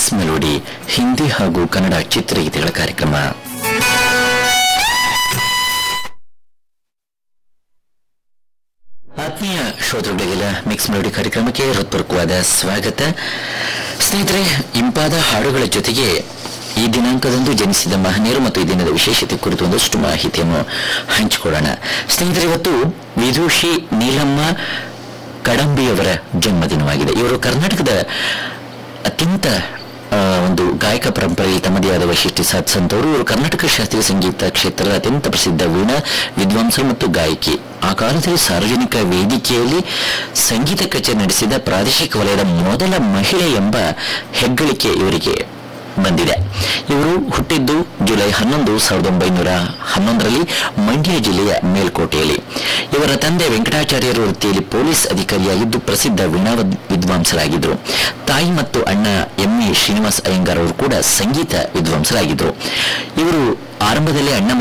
mix melody Hindi ಹಾಗೂ ಕನ್ನಡ ಚಿತ್ರಗೀತೆಗಳ ಕಾರ್ಯಕ್ರಮ ಆತ್ಮೀಯ ಶ್ರೋತೃಗಳಿಗೆಲ್ಲ ಮಿಕ್ಸ್ ಮೆಲೋಡಿ ಕಾರ್ಯಕ್ರಮಕ್ಕೆ ಹೃತ್ಪೂರ್ವಕವಾದ ಸ್ವಾಗತ ಸ್ನೇಹಿತರೆ ಇಂಪಾದ ಹಾಡುಗಳ ಜೊತೆಗೆ ಈ ದಿನಾಂಕದಂದು ಜನಿಸಿದ ಮಹನೀಯರು ಮತ್ತು ಈ ದಿನದ ವಿಶೇಷತೆ ಕುರಿತು ಒಂದಷ್ಟು ಮಾಹಿತಿಯನ್ನು ಹಂಚಿಕೊಳ್ಳೋಣ ಸ್ನೇಹಿತರೆ ಇವತ್ತು ವಿದೂಷಿ ನೀಲಮ್ಮ ಕಡಂಬಿಯವರ ಜನ್ಮದಿನವಾಗಿದೆ ಇವರು ಕರ್ನಾಟಕದ ಅತ್ಯಂತ ಆ, ಒಂದು ಗಾಯಕ ಪರಂಪರೆಯಲ್ಲಿ ತಮ್ಮದೇ ಆದ ವೈಶಿಷ್ಟ್ಯ ಸಾಧಿಸಿದಂಥವರು ಇವರು ಕರ್ನಾಟಕ ಶಾಸ್ತ್ರೀಯ ಸಂಗೀತ ಕ್ಷೇತ್ರದ ಅತ್ಯಂತ ಪ್ರಸಿದ್ಧ ವೀಣಾ ವಿದ್ವಾಂಸರು ಮತ್ತು ಗಾಯಕಿ ಆ ಕಾಲದಲ್ಲಿ ಸಾರ್ವಜನಿಕ ವೇದಿಕೆಯಲ್ಲಿ ಸಂಗೀತ ಕಚೇರಿ ನಡೆಸಿದ ಪ್ರಾದೇಶಿಕ ವಲಯದ ಮೊದಲ ಮಹಿಳೆ ಎಂಬ ಹೆಗ್ಗಳಿಕೆ ಇವರಿಗೆ ಬಂದಿದೆ ಇವರು ಹುಟ್ಟಿದ್ದು ಜುಲೈ ಹನ್ನೊಂದು ಸಾವಿರದ ಒಂಬೈನೂರ ಹನ್ನೊಂದರಲ್ಲಿ ಮಂಡ್ಯ ಜಿಲ್ಲೆಯ ಮೇಲ್ಕೋಟೆಯಲ್ಲಿ ಇವರ ತಂದೆ ವೆಂಕಟಾಚಾರ್ಯರು ವೃತ್ತಿಯಲ್ಲಿ ಪೊಲೀಸ್ ಅಧಿಕಾರಿಯಾಗಿದ್ದು ಪ್ರಸಿದ್ಧ ವೀಣಾ ವಿದ್- ವಿದ್ವಾಂಸರಾಗಿದ್ದರು ತಾಯಿ ಮತ್ತು ಅಣ್ಣ ಎಂ ಎ ಶ್ರೀನಿವಾಸ್ ಅಯ್ಯಂಗಾರ್ ಅವರು ಕೂಡ ಸಂಗೀತ ವಿದ್ವಾಂಸರಾಗಿದ್ದರು ಇವರು ಆರಂಭದಲ್ಲಿ ಅಣ್ಣ